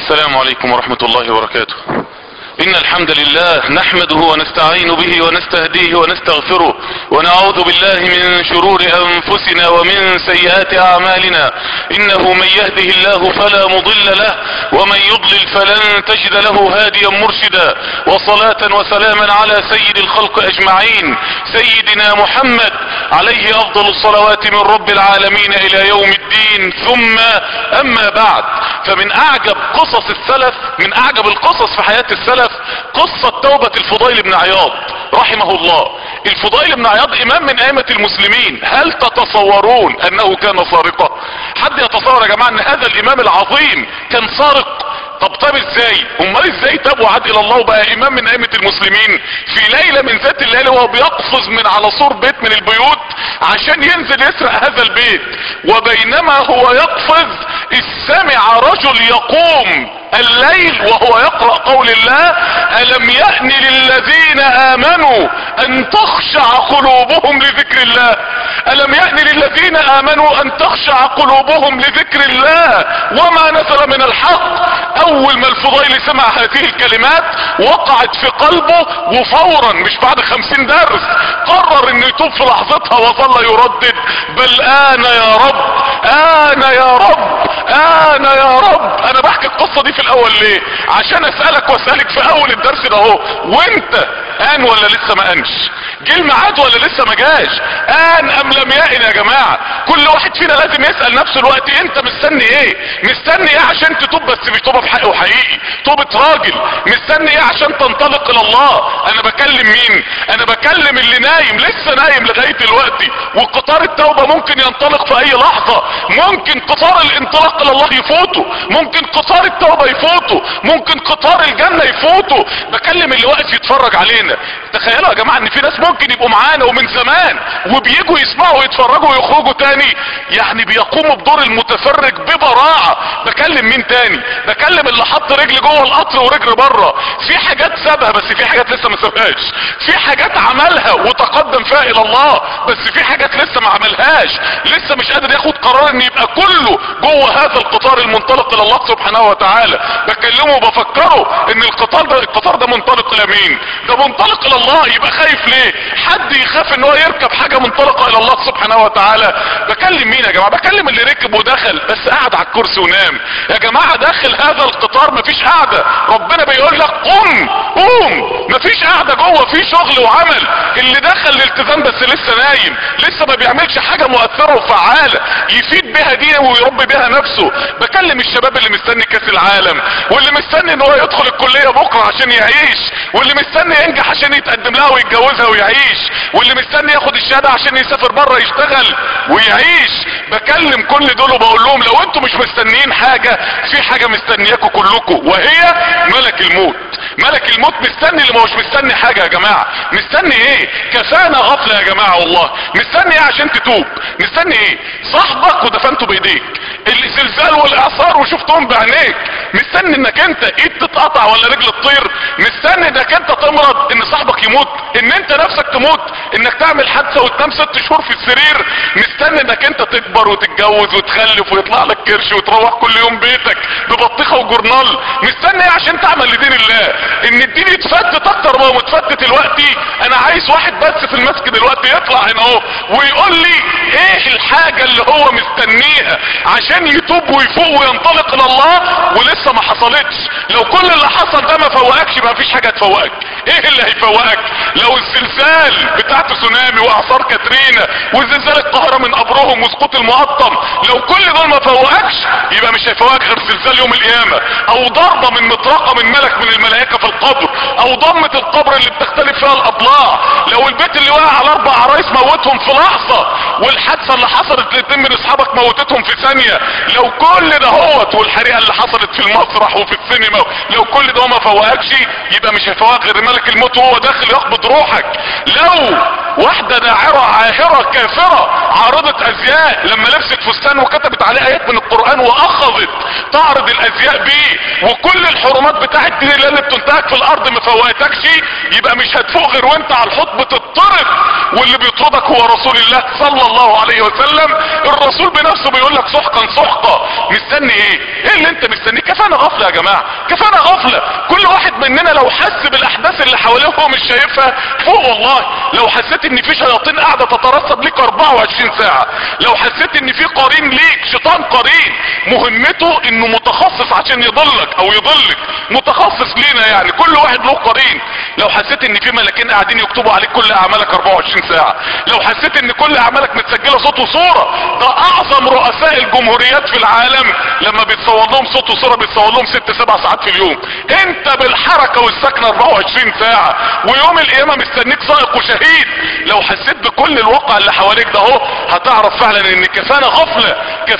السلام عليكم ورحمة الله وبركاته إن الحمد لله نحمده ونستعين به ونستهديه ونستغفره ونعوذ بالله من شرور أنفسنا ومن سيئات أعمالنا إنه من يهده الله فلا مضل له ومن يضلل فلن تجد له هاديا مرشدا وصلاة وسلاما على سيد الخلق أجمعين سيدنا محمد عليه أفضل الصلوات من رب العالمين إلى يوم الدين ثم أما بعد فمن أعجب قصص السلف من أعجب القصص في حياة السلف قصة توبة الفضيل بن عياض رحمه الله الفضيل بن عياض امام من ائمة المسلمين هل تتصورون انه كان سارقا حد يتصور يا جماعة ان هذا الامام العظيم كان سارق طب طب ازاي امال ازاي تاب وعاد الى الله وبقى امام من ائمة المسلمين في ليلة من ذات الليالي وهو بيقفز من على سور بيت من البيوت عشان ينزل يسرق هذا البيت وبينما هو يقفز سمع رجل يقوم الليل وهو يقرأ قول الله ألم يأن للذين آمنوا أن تخشع قلوبهم لذكر الله ألم يأن للذين آمنوا أن تخشع قلوبهم لذكر الله وما نزل من الحق أول ما الفضيل سمع هذه الكلمات وقعت في قلبه وفورا مش بعد خمسين درس قرر انه يتوب في لحظتها وظل يردد بل آن يا رب آن يا رب آن يا رب أنا بحكي القصة دي في الاول ليه عشان اسألك واسألك في اول الدرس ده اهو وانت ان ولا لسه ما انش جه الميعاد ولا لسه ما جاش ان ام لم يئن يا جماعة كل واحد فينا لازم يسأل نفسه الوقت انت مستني ايه مستني ايه عشان تتوب بس مش توبة بحق وحقيقي توبة راجل مستني ايه عشان تنطلق الى الله انا بكلم مين انا بكلم اللي نايم لسه نايم لغاية دلوقتي وقطار التوبة ممكن ينطلق في اي لحظة ممكن قطار الانطلاق الى الله يفوته ممكن قطار التوبة يفوته ممكن قطار الجنة يفوته بكلم اللي واقف يتفرج علينا تخيلوا يا جماعة ان في ناس ممكن يبقوا معانا ومن زمان وبيجوا يسمعوا ويتفرجوا ويخرجوا تاني يعني بيقوموا بدور المتفرج ببراعة بكلم مين تاني بكلم اللي حط رجل جوه القطر ورجل بره في حاجات سابها بس في حاجات لسه ما سابهاش في حاجات عملها وتقدم فيها الى الله بس في حاجات لسه ما عملهاش لسه مش قادر ياخد قرار ان يبقى كله جوه هذا القطار المنطلق الى الله سبحانه وتعالى بكلمه وبفكره ان القطار ده القطار ده منطلق الى مين ده منطلق الى الله يبقى خايف ليه حد يخاف ان هو يركب حاجة منطلقة الى الله سبحانه وتعالى بكلم مين يا جماعة بكلم اللي ركب ودخل بس قعد على الكرسي ونام يا جماعة داخل هذا القطار مفيش قعدة ربنا بيقول لك قم قوم مفيش قعدة جوه في شغل وعمل اللي دخل الالتزام بس لسه نايم لسه ما بيعملش حاجة مؤثرة وفعالة يفيد بها دينه ويربي بها نفسه بكلم الشباب اللي مستني كاس العالم واللي مستني ان هو يدخل الكلية بكرة عشان يعيش واللي مستني ينجح عشان يتقدم لها ويتجوزها ويعيش واللي مستني ياخد الشهادة عشان يسافر بره يشتغل ويعيش بكلم كل دول وبقول لهم لو انتم مش مستنيين حاجة في حاجة مستنياكم كلكم وهي ملك الموت ملك الموت مستني اللي ما هوش مستني حاجة يا جماعة مستني ايه كفانا غفلة يا جماعة والله مستني ايه عشان تتوب مستني ايه صاحبك ودفنته بايديك الزلزال والاعصار وشفتهم بعينيك مستني انك انت ايد تتقطع ولا رجل تطير مستني انك انت تمرض ان صاحبك يموت ان انت نفسك تموت انك تعمل حادثة وتنام ست شهور في السرير مستني انك انت تكبر وتتجوز وتخلف ويطلع لك كرش وتروح كل يوم بيتك ببطيخة وجورنال مستني ايه عشان تعمل لدين الله ان الدين يتفتت اكتر ما هو متفتت دلوقتي انا عايز واحد بس في المسجد دلوقتي يطلع هنا اهو ويقول لي ايه الحاجة اللي هو مستنيها عشان يتوب ويفوق وينطلق الى الله ولسه ما حصلتش لو كل اللي حصل ده ما فوقكش يبقى مفيش حاجة تفوقك ايه اللي هيفوقك لو الزلزال بتاع تسونامي واعصار كاترينا وزلزال القاهرة من قبرهم وسقوط المقطم لو كل دول ما فوقكش يبقى مش هيفوقك غير زلزال يوم القيامة او ضربة من مطرقة من ملك من الملائكة في القبر او ضمة القبر اللي بتختلف فيها الاضلاع لو البيت اللي وقع على اربع عرايس موتهم في لحظة والحادثة اللي حصلت لاتنين من اصحابك موتتهم في ثانية لو كل ده هوت والحريقة اللي حصلت في المسرح وفي السينما لو كل ده ما فوقكش يبقى مش هيفوقك غير ملك الموت وهو داخل يقبض روحك لو واحدة داعرة عاهرة كافرة عارضة ازياء لما لبست فستان وكتبت عليه ايات من القرآن واخذت تعرض الازياء بيه وكل الحرمات بتاعت دين الله اللي بتنتهك في الارض ما فوقتكش يبقى مش هتفوق غير وانت على الحوض بتضطرب واللي بيطردك هو رسول الله صلى الله عليه وسلم الرسول بنفسه بيقول لك سحقا سحقا مستني ايه ايه اللي انت مستنيه كفانا غفله يا جماعة كفانا غفلة كل واحد مننا لو حس بالاحداث اللي حواليه وهو مش شايفها فوق والله لو حسيت ان في شياطين قاعدة تترصد ليك 24 ساعة لو حسيت ان في قرين ليك شيطان قرين مهمته انه متخصص عشان يضلك او يضلك متخصص لينا يعني كل واحد له قرين لو حسيت ان في ملاكين قاعدين يكتبوا عليك كل اعمالك 24 ساعة لو حسيت ان كل اعمالك متسجلة صوت وصورة ده اعظم رؤساء الجمهوريات في العالم لما بيتصور لهم صوت وصورة بيتصور لهم ست سبع ساعات في اليوم انت بالحركة والسكنة 24 ساعة ويوم القيامة مستنيك سائق وشهيد لو حسيت بكل الواقع اللي حواليك ده اهو هتعرف فعلا ان كفانا غفلة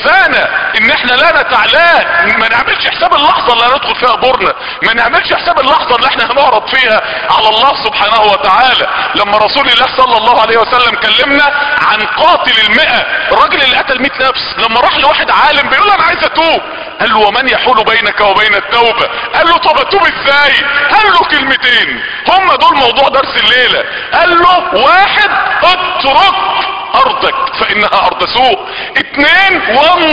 كفانا ان احنا لا نتعلان ما نعملش حساب اللحظة اللي هندخل فيها قبورنا ما نعملش حساب اللحظة اللي احنا هنعرض فيها على الله سبحانه وتعالى لما رسول الله صلى الله عليه وسلم كلمنا عن قاتل المئة الراجل اللي قتل 100 نفس لما راح لواحد عالم بيقول انا عايز اتوب قال له ومن يحول بينك وبين التوبة قال له طب اتوب ازاي قال له كلمتين هم دول موضوع درس الليلة قال له واحد اترك ارضك فانها ارض سوء اتنين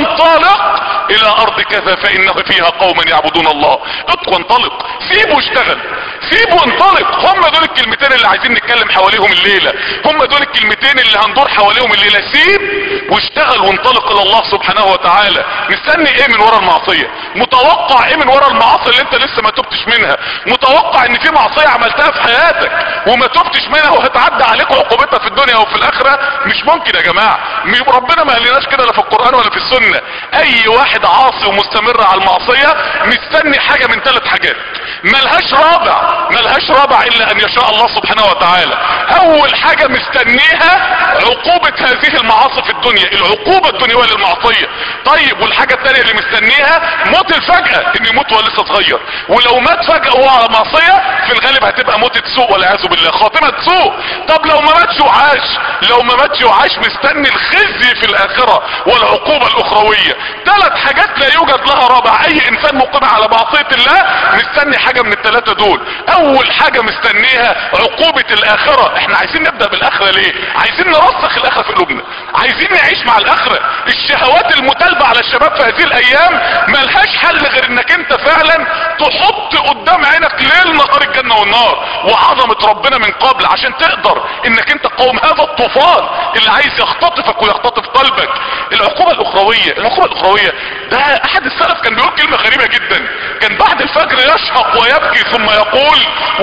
وانطلق الى ارض كذا فانه فيها قوما يعبدون الله اتق وانطلق سيب واشتغل سيب وانطلق هم دول الكلمتين اللي عايزين نتكلم حواليهم الليلة هم دول الكلمتين اللي هندور حواليهم الليلة سيب واشتغل وانطلق الى الله سبحانه وتعالى مستني ايه من ورا المعصية متوقع ايه من ورا المعاصي اللي انت لسه ما تبتش منها متوقع ان في معصية عملتها في حياتك وما تبتش منها وهتعدى عليك عقوبتها في الدنيا وفي الاخرة مش ممكن يا جماعة ربنا ما قالناش كده لا في القرآن ولا في السنة اي واحد عاصي ومستمر على المعصية مستني حاجة من ثلاث حاجات ملهاش رابع ملهاش رابع الا ان يشاء الله سبحانه وتعالى اول حاجة مستنيها عقوبة هذه المعاصي في الدنيا العقوبة الدنيوية للمعصية طيب والحاجة الثانية اللي مستنيها موت الفجأة ان يموت وهو لسه صغير ولو مات فجأة وهو على معصية في الغالب هتبقى موتة سوء والعياذ بالله خاتمة سوء طب لو ما ماتش وعاش لو ما ماتش وعاش مستني الخزي في الاخرة والعقوبة الاخروية ثلاث حاجات لا يوجد لها رابع اي انسان مقيم على معصية الله مستني حاجة من الثلاثة دول اول حاجة مستنيها عقوبة الاخرة احنا عايزين نبدأ بالاخرة ليه عايزين نرسخ الاخرة في قلوبنا عايزين نعيش مع الاخرة الشهوات المتلبة على الشباب في هذه الايام ملهاش حل غير انك انت فعلا تحط قدام عينك ليل نهار الجنة والنار وعظمة ربنا من قبل عشان تقدر انك انت تقاوم هذا الطوفان اللي عايز يختطفك ويختطف قلبك العقوبة الاخروية العقوبة الاخروية ده احد السلف كان بيقول كلمة غريبة جدا كان بعد الفجر يشهق ويبكي ثم يقول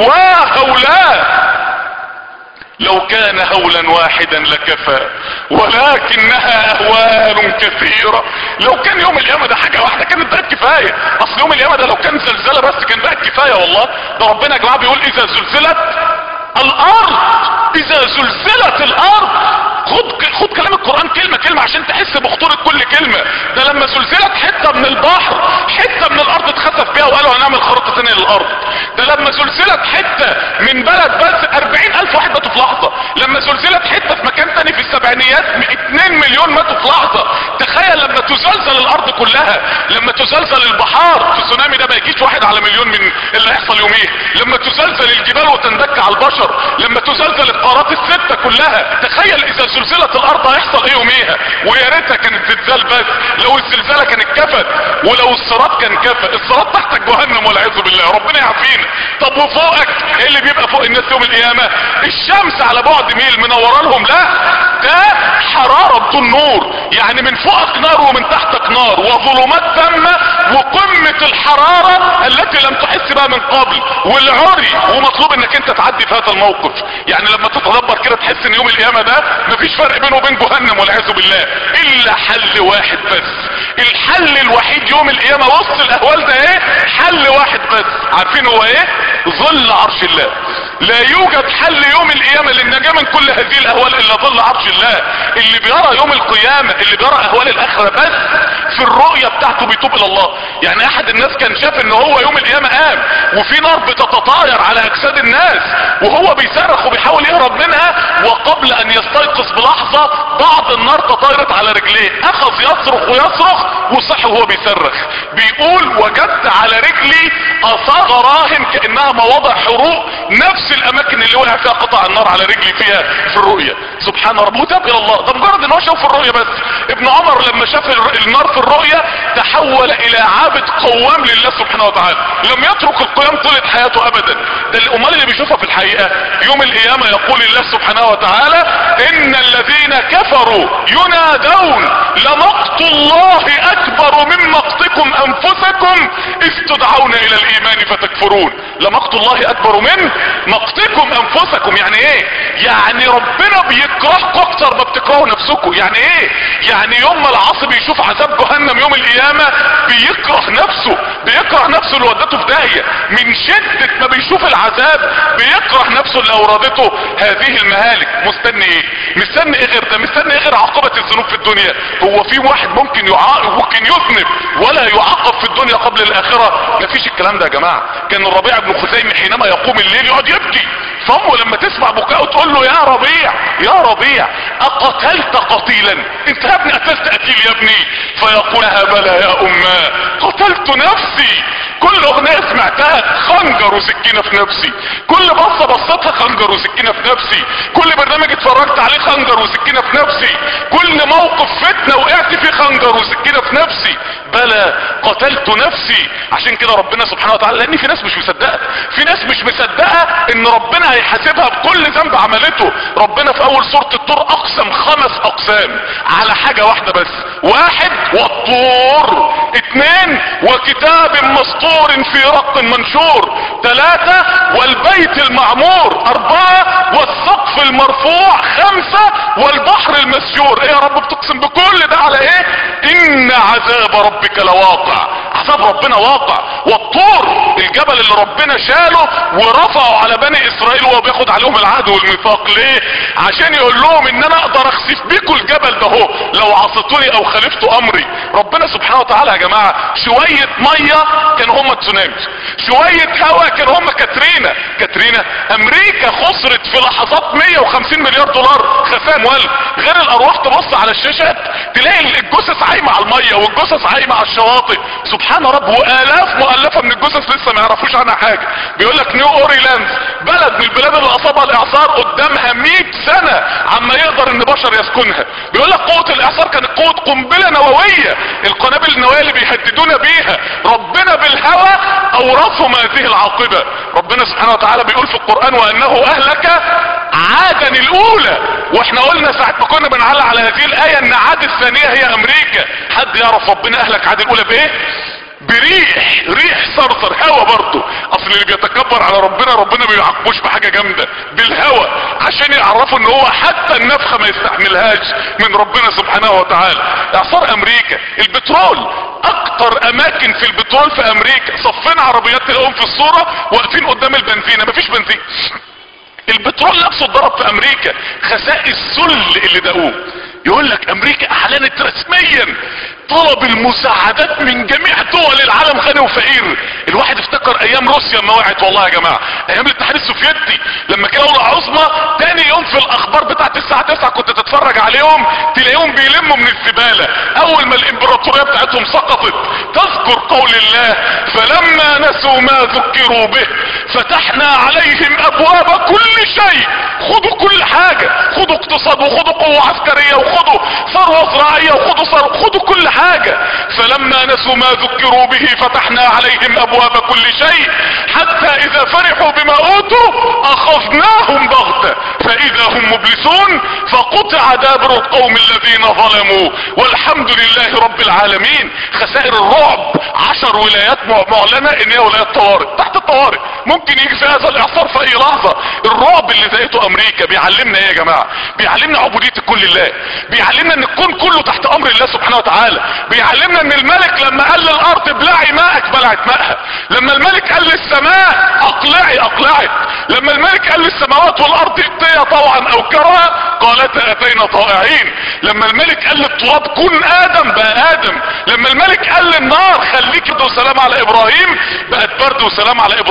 وهولاه لو كان هولا واحدا لكفى ولكنها اهوال كثيرة لو كان يوم القيامة ده حاجة واحدة كانت بقت كفاية اصل يوم القيامة ده لو كان زلزلة بس كان بقت كفاية والله ده ربنا يا جماعة بيقول اذا زلزلت الارض اذا زلزلت الارض خد خد كلام القرآن كلمة كلمة عشان تحس بخطورة كل كلمة ده لما زلزلت حتة من البحر حتة من الارض اتخسف بيها وقالوا هنعمل خريطة ثانية للارض ده لما زلزلت حتة من بلد بس اربعين الف واحد ماتوا في لحظة لما زلزلت حتة في مكان تاني في السبعينيات 2 مليون ماتوا في لحظة تخيل لما تزلزل الارض كلها لما تزلزل البحار التسونامي ده ما يجيش واحد على مليون من اللي هيحصل يوميه لما تزلزل الجبال وتندك على البشر لما تزلزل القارات الستة كلها تخيل اذا زلزلت الارض هيحصل ايه يوميها ويا ريتها كانت زلزال بس لو الزلزالة كانت كفت ولو الصراط كان كفت الصراط تحتك جهنم والعياذ بالله ربنا يعافينا طب وفوقك ايه اللي بيبقى فوق الناس يوم القيامة الشمس على بعد ميل منورة لهم لا ده حرارة بدون نور يعني من فوقك نار ومن تحتك نار وظلمات تامة وقمة الحرارة التي لم تحس بها من قبل والعري ومطلوب انك انت تعدي في هذا الموقف يعني لما تتدبر كده تحس ان يوم القيامة ده مفيش فرق بينه وبين جهنم والعياذ بالله الا حل واحد بس الحل الوحيد يوم القيامة وسط الاهوال ده ايه حل واحد بس عارفين هو ايه ظل عرش الله لا يوجد حل يوم القيامة للنجاة من كل هذه الاهوال الا ظل عرش الله اللي بيرى يوم القيامة اللي بيرى اهوال الاخرة بس في الرؤية بتاعته بيتوب الى الله يعني احد الناس كان شاف ان هو يوم القيامة قام وفي نار بتتطاير على اجساد الناس وهو بيصرخ وبيحاول يهرب منها وقبل ان يستيقظ بلحظة بعض النار تطايرت على رجليه اخذ يصرخ ويصرخ وصح وهو بيصرخ بيقول وجدت على رجلي اثار غراهم كانها مواضع حروق نفس الاماكن اللي وقع فيها قطع النار على رجلي فيها في الرؤية سبحان رب وتاب الى الله ده مجرد ان هو شاف الرؤية بس ابن عمر لما شاف النار في الرؤية تحول الى عابد قوام لله سبحانه وتعالى لم يترك القيام طول حياته ابدا ده الامال اللي بيشوفها في الحقيقة يوم القيامة يقول الله سبحانه وتعالى ان الذين كفروا ينادون لمقت الله اكبر من مقتكم انفسكم استدعون الى الايمان فتكفرون لمقت الله اكبر من مقتكم انفسكم يعني ايه يعني ربنا بيكرهكم اكتر ما بتكرهوا نفسكم يعني ايه يعني يوم ما العاصي بيشوف عذاب جهنم يوم القيامة بيكره نفسه بيكره نفسه اللي ودته في داهية من شدة ما بيشوف العذاب بيكره نفسه اللي اوردته هذه المهالك مستني ايه مستني ايه غير ده مستني ايه غير عقوبة الذنوب في الدنيا هو في واحد ممكن يعاقب ممكن يذنب ولا يعاقب في الدنيا قبل الاخرة مفيش الكلام ده يا جماعة كان الربيع بن خزيمة حينما يقوم الليل يقعد يبكي فامه لما تسمع بكاءه تقول له يا ربيع يا ربيع اقتلت قتيلا انت يا ابني قتلت قتيل يا ابني فيقول بلى يا اماه قتلت نفسي كل اغنية سمعتها خنجر وسكينة في نفسي كل بصة بصتها خنجر وسكينة في نفسي كل برنامج اتفرجت عليه خنجر وسكينة في نفسي كل موقف فتنة وقعت فيه خنجر وسكينة في نفسي بلى قتلت نفسي عشان كده ربنا سبحانه وتعالى لان في ناس مش مصدقة في ناس مش مصدقة ان ربنا هيحاسبها بكل ذنب عملته ربنا في اول سورة الطور اقسم خمس اقسام على حاجة واحدة بس واحد والطور اتنين وكتاب مسطور في رق منشور ثلاثة والبيت المعمور اربعة والسقف المرفوع خمسة والبحر المسجور ايه يا رب بتقسم بكل ده على ايه ان عذاب ربك لواقع عذاب ربنا واقع والطور الجبل اللي ربنا شاله ورفعه على بني اسرائيل وهو بياخد عليهم العهد والميثاق ليه عشان يقول لهم ان انا اقدر اخسف بيكم الجبل ده هو لو عصيتوني او خالفتوا امري ربنا سبحانه وتعالى يا جماعة شوية مية كانوا هم تسونامي شوية هوا كانوا هم كاترينا كاترينا امريكا خسرت في لحظات 150 مليار دولار خسائر اموال غير الارواح تبص على الشاشات تلاقي الجثث عايمة على المية والجثث عايمة على الشواطئ سبحان رب والاف مؤلفة من الجثث لسه ما يعرفوش عنها حاجة بيقول لك نيو اوريلاند بلد من البلاد اللي اصابها الاعصار قدامها 100 سنة عما يقدر ان بشر يسكنها بيقول لك قوة الاعصار كانت قوة قنبلة نووية القنابل النووية اللي بيهددونا بيها ربنا بالهوى اورثهم هذه العاقبة ربنا سبحانه وتعالى بيقول في القرآن وانه اهلك عادا الاولى واحنا قلنا ساعة ما كنا بنعلق على هذه الاية ان عاد الثانية هي امريكا حد يعرف ربنا اهلك عاد الاولى بايه بريح ريح صرصر هوا برضه اصل اللي بيتكبر على ربنا ربنا ما بيعاقبوش بحاجه جامده بالهوا عشان يعرفوا ان هو حتى النفخه ما يستحملهاش من ربنا سبحانه وتعالى اعصار امريكا البترول اكتر اماكن في البترول في امريكا صفين عربيات تلاقيهم في الصوره واقفين قدام البنزينه مفيش بنزين البترول نفسه اتضرب في امريكا خسائر السل اللي دقوه يقول لك امريكا اعلنت رسميا طلب المساعدات من جميع دول العالم غني وفقير الواحد افتكر ايام روسيا ما وقعت والله يا جماعة ايام الاتحاد السوفيتي لما كانوا دولة عظمى تاني يوم في الاخبار بتاعت الساعة 9 كنت تتفرج عليهم تلاقيهم بيلموا من الزبالة اول ما الامبراطورية بتاعتهم سقطت تذكر قول الله فلما نسوا ما ذكروا به فتحنا عليهم ابواب كل شيء خدوا كل حاجة خدوا اقتصاد وخدوا قوة عسكرية وخدوا ثروة زراعية وخدوا ثروة خدوا كل حاجة فلما نسوا ما ذكروا به فتحنا عليهم ابواب كل شيء حتى اذا فرحوا بما اوتوا اخذناهم بغتة فاذا هم مبلسون فقطع دابر القوم الذين ظلموا والحمد لله رب العالمين خسائر الرعب عشر ولايات معلنة ان هي ولايات طوارئ تحت الطوارئ ممكن يجي في هذا الاعصار في اي لحظة الرعب اللي زيته امريكا بيعلمنا ايه يا جماعة بيعلمنا عبودية كل الله بيعلمنا ان الكون كله تحت امر الله سبحانه وتعالى بيعلمنا ان الملك لما قال للارض ابلعي ماءك بلعت ماءها لما الملك قال للسماء اقلعي اقلعت لما الملك قال للسماوات والارض ائتيا طوعا او كرها قالتا اتينا طائعين لما الملك قال للتراب كن ادم بقى ادم لما الملك قال للنار خليك برد وسلام على ابراهيم بقت برد وسلام على ابراهيم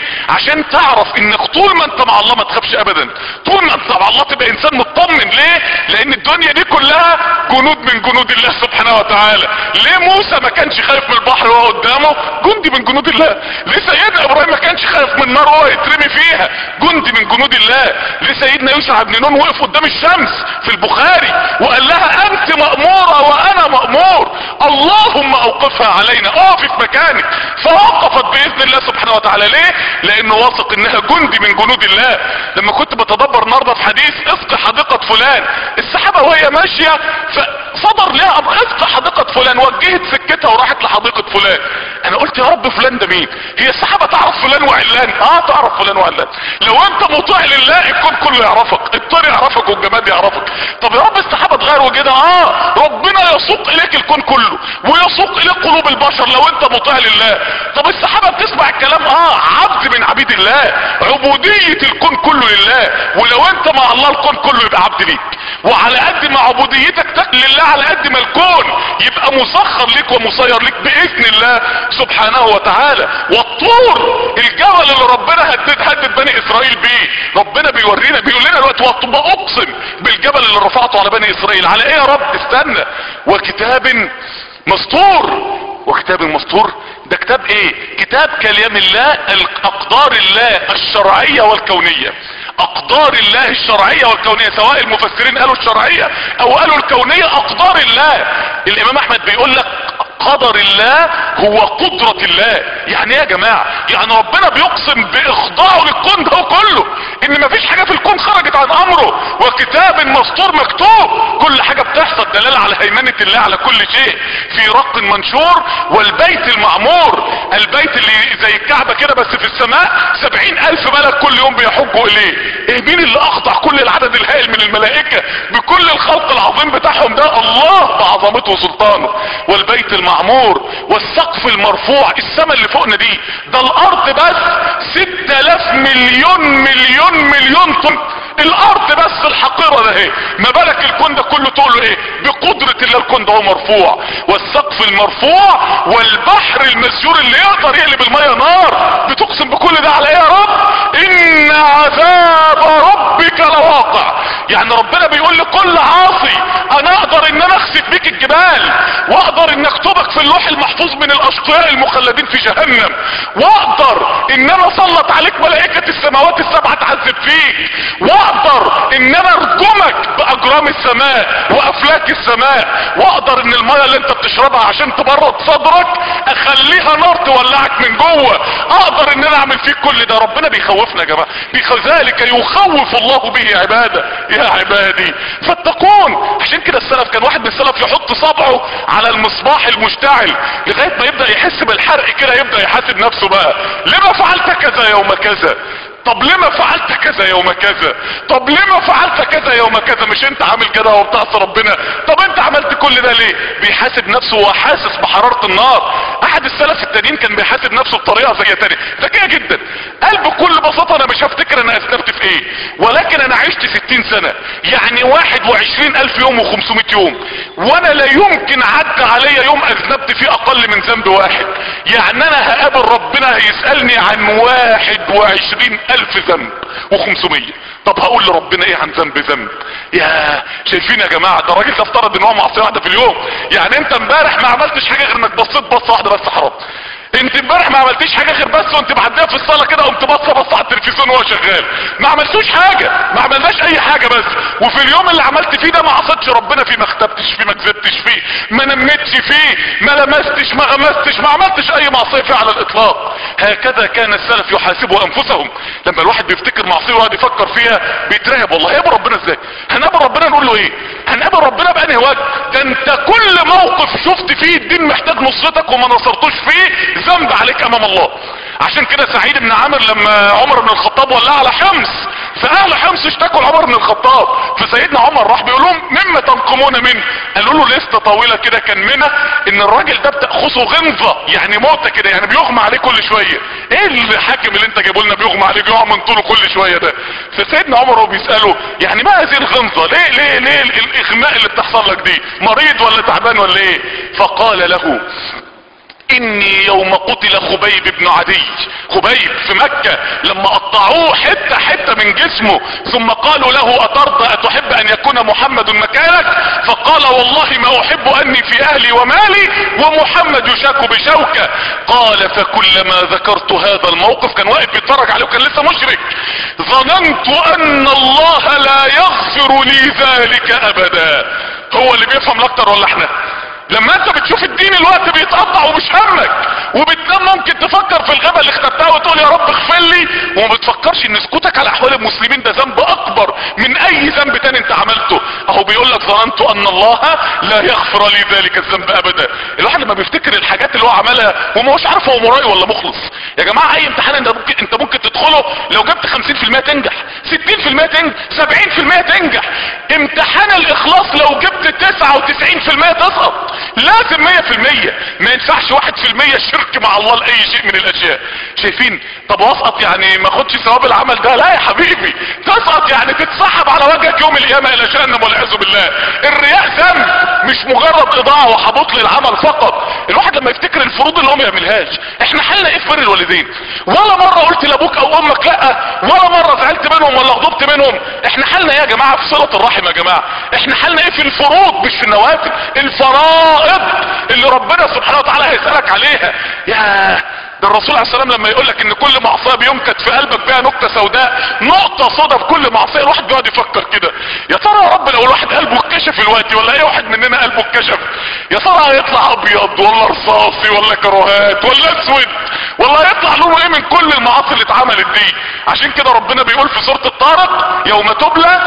عشان تعرف انك طول ما انت مع الله ما تخافش ابدا طول ما انت مع الله تبقى انسان مطمن ليه لان الدنيا دي كلها جنود من جنود الله سبحانه وتعالى ليه موسى ما كانش خايف من البحر وهو قدامه جندي من جنود الله ليه سيدنا ابراهيم ما كانش خايف من النار وهو يترمي فيها جندي من جنود الله ليه سيدنا يوسف بن نون وقف قدام الشمس في البخاري وقال لها انت مأمورة وانا مأمور اللهم اوقفها علينا اقفي في مكانك فوقفت باذن الله سبحانه وتعالى ليه لانه واثق انها جندي من جنود الله لما كنت بتدبر النهارده في حديث اسقي حديقة فلان السحابة وهي ماشية فصدر لها امر اسقي حديقة فلان وجهت سكتها وراحت لحديقة فلان انا قلت يا رب فلان ده مين هي السحابة تعرف فلان وعلان اه تعرف فلان وعلان لو انت مطيع لله الكون كله يعرفك الطير يعرفك والجماد يعرفك طب يا رب السحابة تغير وجهها اه ربنا يسوق اليك الكون كله ويسوق اليك قلوب البشر لو انت مطيع لله طب السحابة بتسمع الكلام اه عبد من عبيد الله عبودية الكون كله لله ولو انت مع الله الكون كله يبقى عبد ليك وعلى قد ما عبوديتك تك لله على قد ما الكون يبقى مسخر ليك ومسير ليك باذن الله سبحانه وتعالى والطور الجبل اللي ربنا هدد هدد بني اسرائيل بيه ربنا بيورينا بيقول لنا دلوقتي واطب اقسم بالجبل اللي رفعته على بني اسرائيل على ايه يا رب استنى وكتاب مسطور وكتاب مسطور ده كتاب ايه كتاب كلام الله اقدار الله الشرعية والكونية اقدار الله الشرعية والكونية سواء المفسرين قالوا الشرعية او قالوا الكونية اقدار الله الامام احمد بيقول لك قدر الله هو قدرة الله يعني ايه يا جماعة يعني ربنا بيقسم باخضاعه للكون ده كله ان مفيش حاجة في الكون خرجت عن امره وكتاب مسطور مكتوب كل حاجة بتحصل دلالة على هيمنة الله على كل شيء في رق منشور والبيت المعمور البيت اللي زي الكعبة كده بس في السماء سبعين الف ملك كل يوم بيحجوا اليه ايه مين اللي اخضع كل العدد الهائل من الملائكة بكل الخلق العظيم بتاعهم ده الله بعظمته وسلطانه والبيت المعمور والسقف المرفوع السماء اللي فوقنا دي ده الارض بس ستة الاف مليون مليون مليون طن الارض بس الحقيرة ده ايه ما بالك الكون ده كله تقول له ايه بقدرة الله الكون ده هو مرفوع والسقف المرفوع والبحر المسجور اللي يقدر يقلب المية نار بتقسم بكل ده على ايه يا رب ان عذاب ربك لواقع يعني ربنا بيقول لكل عاصي انا اقدر ان انا اخسف بيك الجبال واقدر ان اكتبك في اللوح المحفوظ من الاشقياء المخلدين في جهنم واقدر ان انا اسلط عليك ملائكة السماوات السبعة تعذب فيك واقدر ان انا ارجمك باجرام السماء وافلاك السماء واقدر ان المية اللي انت بتشربها عشان تبرد صدرك اخليها نار تولعك من جوه اقدر ان انا اعمل فيك كل ده ربنا بيخوفنا يا جماعة ذلك يخوف الله به عباده يا عبادي فاتقون عشان كده السلف كان واحد من السلف يحط صبعه على المصباح المشتعل لغاية ما يبدأ يحس بالحرق كده يبدأ يحاسب نفسه بقى لما فعلت كذا يوم كذا طب لما فعلت كذا يوم كذا طب لما فعلت كذا يوم كذا مش انت عامل كده وبتعصي ربنا طب انت عملت كل ده ليه بيحاسب نفسه وحاسس بحرارة النار احد السلف التانيين كان بيحاسب نفسه بطريقة زي تانية ذكية جدا قال بكل بساطة انا مش هفتكر انا اسلفت في ايه ولكن انا عشت ستين سنة يعني واحد وعشرين الف يوم وخمسمائة يوم وانا لا يمكن عدى عليا يوم اذنبت فيه اقل من ذنب واحد يعني انا هقابل ربنا هيسألني عن واحد وعشرين الف ذنب وخمسمية طب هقول لربنا ايه عن ذنب ذنب يا شايفين يا جماعة ده الراجل ده افترض ان هو معصية واحدة في اليوم يعني انت امبارح ما عملتش حاجة غير انك بصيت بصة واحدة بس حرام انت امبارح ما عملتيش حاجه غير بس وانت معديه في الصاله كده قمت باصه بصه على التلفزيون وهو شغال ما عملتوش حاجه ما عملناش اي حاجه بس وفي اليوم اللي عملت فيه ده ما عصيتش ربنا فيه ما اختبتش فيه ما كذبتش فيه ما نمتش فيه ما لمستش ما غمستش ما عملتش اي معصيه فيه على الاطلاق هكذا كان السلف يحاسبوا انفسهم لما الواحد بيفتكر معصيه ويقعد يفكر فيها بيترهب والله هيقابل ربنا ازاي هنقابل ربنا نقول له ايه هنقابل ربنا بانهي وجه ده انت كل موقف شفت فيه الدين محتاج نصرتك وما نصرتوش فيه ذنب عليك امام الله عشان كده سعيد بن عامر لما عمر بن الخطاب ولاه على حمص فاهل حمص اشتكوا لعمر بن الخطاب فسيدنا عمر راح بيقول لهم مما تنقمون منه قالوا له لسته طويله كده كان منها ان الراجل ده بتاخذه غمضه يعني موته كده يعني بيغمى عليه كل شويه ايه الحاكم اللي انت جايبه لنا بيغمى عليه بيقع من طوله كل شويه ده فسيدنا عمر هو بيساله يعني ما هذه الغمضه ليه ليه ليه الاغماء اللي بتحصل لك دي مريض ولا تعبان ولا ايه فقال له اني يوم قتل خبيب بن عدي خبيب في مكة لما قطعوه حتة حتة من جسمه ثم قالوا له اترضى اتحب ان يكون محمد مكانك فقال والله ما احب اني في اهلي ومالي ومحمد يشاك بشوكة قال فكلما ذكرت هذا الموقف كان واقف بيتفرج عليه وكان لسه مشرك ظننت ان الله لا يغفر لي ذلك ابدا هو اللي بيفهم اكتر ولا احنا لما انت بتشوف الدين الوقت بيتقطع ومش همك وبتنام ممكن تفكر في الغابة اللي اخترتها وتقول يا رب اغفر لي وما بتفكرش ان سكوتك على احوال المسلمين ده ذنب اكبر من اي ذنب تاني انت عملته اهو بيقول لك ظننت ان الله لا يغفر لي ذلك الذنب ابدا الواحد لما بيفتكر الحاجات اللي هو عملها وما هوش عارف هو مرائي ولا مخلص يا جماعه اي امتحان انت ممكن انت ممكن تدخله لو جبت 50% تنجح 60% تنجح 70% تنجح امتحان الاخلاص لو جبت 99% تسقط لازم 100% ما ينفعش 1% شرك مع الله لاي شيء من الاشياء شايفين طب واسقط يعني ما اخدش ثواب العمل ده لا يا حبيبي تسقط يعني تتسحب على وجهك يوم القيامه الى جهنم والعياذ بالله الرياء ذنب مش مجرد اضاعه وحبط لي العمل فقط الواحد لما يفتكر الفروض اللي هو ما يعملهاش احنا حلنا ايه في بر الوالدين ولا مره قلت لابوك او امك لا ولا مره زعلت منهم ولا غضبت منهم احنا حلنا ايه يا جماعه في صله الرحم يا جماعه احنا حلنا ايه في الفروض مش في النوافل الفرائض اللي ربنا سبحانه وتعالى هيسالك عليها يا ده الرسول عليه السلام لما يقول لك ان كل معصيه بينكت في قلبك بيها نكته سوداء نقطه سوداء في كل معصيه الواحد بيقعد يفكر كده يا ترى يا رب لو الواحد قلبه اتكشف دلوقتي ولا اي واحد مننا قلبه اتكشف يا ترى هيطلع ابيض ولا رصاصي ولا كروهات ولا اسود ولا هيطلع لونه ايه من كل المعاصي اللي اتعملت دي عشان كده ربنا بيقول في سوره الطارق يوم تبلى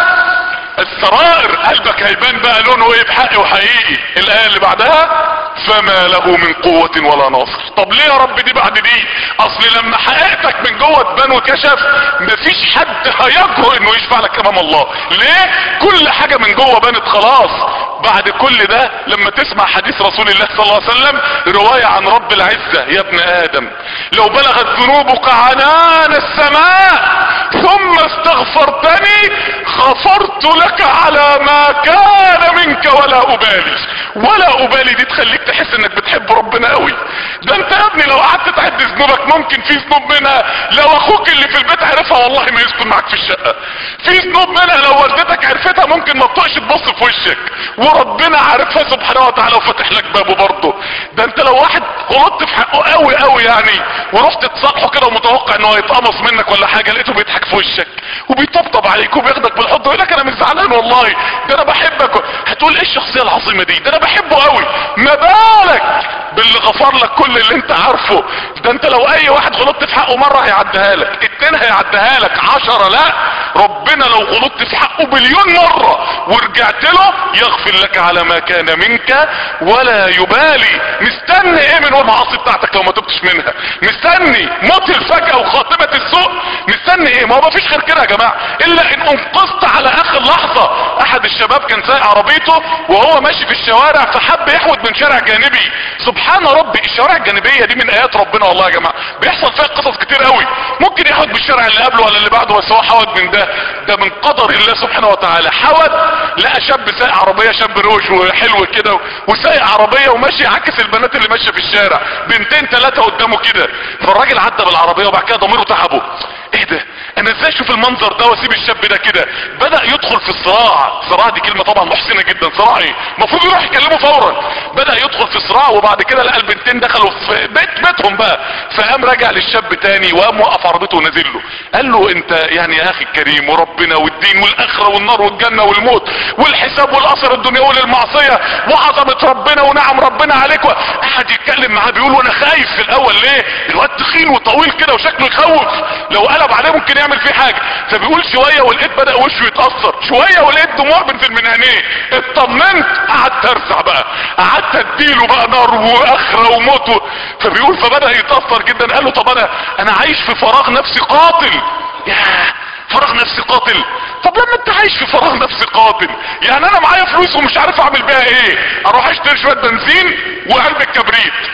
السرائر قلبك هيبان بقى لونه ايه بحق وحقيقي الايه اللي بعدها فما له من قوة ولا ناصر طب ليه يا رب دي بعد دي اصل لما حقيقتك من جوه تبان وكشف مفيش حد هيجرؤ انه يشفع لك امام الله ليه كل حاجة من جوه بانت خلاص بعد كل ده لما تسمع حديث رسول الله صلى الله عليه وسلم رواية عن رب العزة يا ابن ادم لو بلغت ذنوبك عنان السماء ثم استغفرتني غفرت لك على ما كان منك ولا ابالي ولا ابالي دي تخليك تحس انك بتحب ربنا قوي ده انت يا ابني لو قعدت تعد ذنوبك ممكن في ذنوب منها لو اخوك اللي في البيت عرفها والله ما يسكن معاك في الشقه في ذنوب منها لو والدتك عرفتها ممكن ما تطقش تبص في وشك وربنا عارفها سبحانه وتعالى وفتح لك بابه برضه ده انت لو واحد غلطت في حقه قوي قوي يعني ورحت تصالحه كده ومتوقع ان هو يتقمص منك ولا حاجه لقيته بيضحك في وشك وبيطبطب عليك وبياخدك بالحضن ويقول لك انا مش زعلان والله ده انا بحبك هتقول ايه الشخصيه العظيمه دي ده انا بحبه قوي ما بالك باللي غفر لك كل اللي انت عارفه ده انت لو اي واحد غلطت في حقه مره هيعديها لك اتنين هيعديها لك عشرة لا ربنا لو غلطت في حقه بليون مرة ورجعت له يغفر لك على ما كان منك ولا يبالي مستني ايه من المعاصي بتاعتك لو ما تبتش منها مستني موت الفجأة وخاتمة السوء مستني ايه ما هو مفيش غير كده يا جماعة الا ان انقذت على اخر لحظة احد الشباب كان سايق عربيته وهو ماشي في الشوارع فحب يحود من شارع جانبي سبحان ربي الشوارع الجانبية دي من ايات ربنا والله يا جماعة بيحصل فيها قصص كتير قوي ممكن يحود بالشارع اللي قبله ولا اللي بعده بس هو حود من ده ده من قدر الله سبحانه وتعالى حود لقى شاب سايق عربية شاب روش وحلو كده وسايق عربية وماشي عكس البنات اللي ماشية في الشارع بنتين ثلاثة قدامه كده فالراجل عدى بالعربية وبعد كده ضميره تعبه ايه ده انا ازاي اشوف المنظر ده واسيب الشاب ده كده بدأ يدخل في الصراع صراع دي كلمة طبعا محسنة جدا صراع ايه المفروض يروح يكلمه فورا بدأ يدخل في صراع وبعد كده لقى البنتين دخلوا في بيت بيتهم بقى فقام راجع للشاب تاني وقام وقف عربيته ونزل له قال له انت يعني يا اخي الكريم وربنا والدين والاخرة والنار والجنة والموت والحساب والاثر الدنيوي للمعصية وعظمة ربنا ونعم ربنا عليك قعد يتكلم معاه بيقول وانا خايف في الاول ليه الواد تخين وطويل كده وشكله يخوف لو قلب عليه ممكن يعمل فيه حاجة فبيقول شوية ولقيت بدأ وشه يتأثر شوية ولقيت دموع بنزل من عينيه اطمنت قعدت ارزع بقى قعدت اديله بقى نار واخرة وموت فبيقول فبدأ يتأثر جدا قال له طب انا انا عايش في فراغ نفسي قاتل ياه فراغ نفسي قاتل طب لما انت عايش في فراغ نفسي قاتل يعني انا معايا فلوس ومش عارف اعمل بيها ايه اروح اشتري شويه بنزين وعلبه كبريت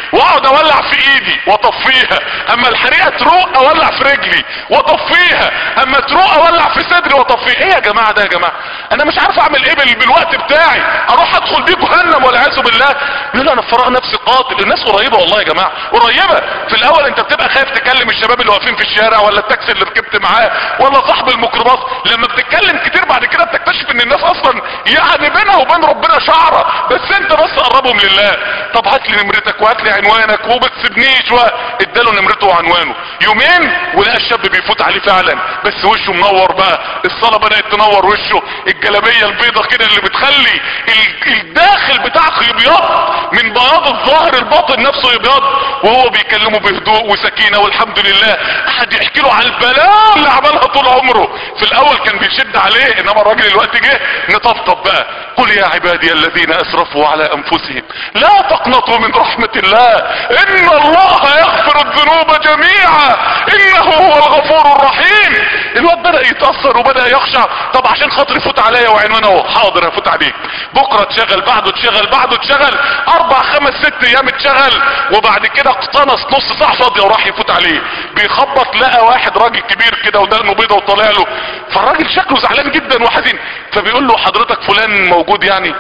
واقعد اولع في ايدي واطفيها اما الحريقه تروق اولع في رجلي واطفيها اما تروق اولع في صدري واطفيها ايه يا جماعه ده يا جماعه انا مش عارف اعمل ايه بال- بالوقت بتاعي اروح ادخل بيه جهنم والعياذ بالله يقول انا في فراغ نفسي قاتل الناس قريبه والله يا جماعه قريبه في الاول انت بتبقى خايف تكلم الشباب اللي واقفين في الشارع ولا التاكسي اللي ركبت معاه ولا صاحب الميكروباص لما بتتكلم كتير بعد كده بتكتشف ان الناس اصلا يعني بينها وبين ربنا شعره بس انت بس قربهم لله طب هات لي نمرتك وهات لي عنوانك وما تسيبنيش اداله نمرته وعنوانه يومين ولقى الشاب بيفوت عليه فعلا بس وشه منور بقى الصلاه بدات تنور وشه الجلابيه البيضه كده اللي بتخلي ال- الداخل بتاعك يبيض من بياض الظاهر الباطن نفسه يبيض وهو بيكلمه بهدوء وسكينه والحمد لله قعد يحكي له على البلاء اللي عملها طول عمره في الاول كان بيشد عليه انما الراجل الوقت جه نطبطب بقى قل يا عبادي الذين اسرفوا على انفسهم لا تقنطوا من رحمة الله ان الله يغفر الذنوب جميعا انه هو الغفور الرحيم الواد بدأ يتأثر وبدأ يخشع طب عشان خاطر يفوت عليا وعنوانه اهو حاضر هفوت عليك بكرة تشغل بعده تشغل بعده تشغل اربع خمس ست ايام تشغل وبعد كده اقتنص نص ساعة فاضية وراح يفوت عليه بيخبط لقى واحد راجل كبير كده ودقنه بيضة وطالع له فالراجل شكله زعلان جدا وحزين فبيقول له حضرتك فلان موجود يعني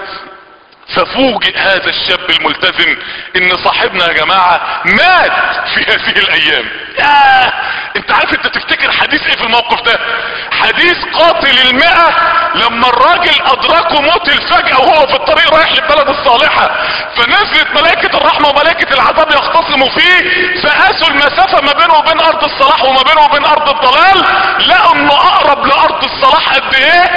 ففوجئ هذا الشاب الملتزم ان صاحبنا يا جماعة مات في هذه الايام ياه انت عارف انت تفتكر حديث ايه في الموقف ده حديث قاتل المئة لما الراجل ادركه موت الفجأة وهو في الطريق رايح للبلد الصالحة فنزلت ملائكة الرحمة وملائكة العذاب يختصموا فيه فقاسوا المسافة ما بينه وبين ارض الصلاح وما بينه وبين ارض الضلال لقوا انه اقرب لارض الصلاح قد ايه